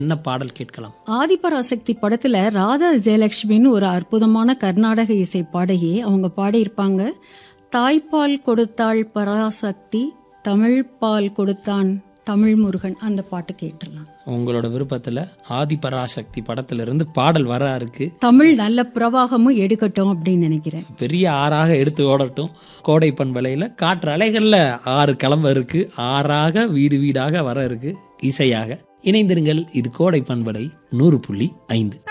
என்ன பாடல் கேட்கலாம் ஆதிபராசக்தி படத்துல ராதா ஜெயலட்சுமின்னு ஒரு அற்புதமான கர்நாடக இசை பாடகி அவங்க பாடியிருப்பாங்க தாய்ப்பால் கொடுத்தாள் பராசக்தி தமிழ் பால் கொடுத்தான் தமிழ் முருகன் அந்த பாட்டு கேட்டுடலாம் உங்களோட விருப்பத்துல ஆதிபராசக்தி படத்திலிருந்து பாடல் வர இருக்கு தமிழ் நல்ல பிரவாகமும் எடுக்கட்டும் அப்படின்னு நினைக்கிறேன் பெரிய ஆறாக எடுத்து ஓடட்டும் கோடை பண்பலையில காற்று அலைகள்ல ஆறு கிளம்ப இருக்கு ஆறாக வீடு வீடாக வர இருக்கு இசையாக இணைந்திருங்கள் இது கோடை பண்பலை நூறு புள்ளி ஐந்து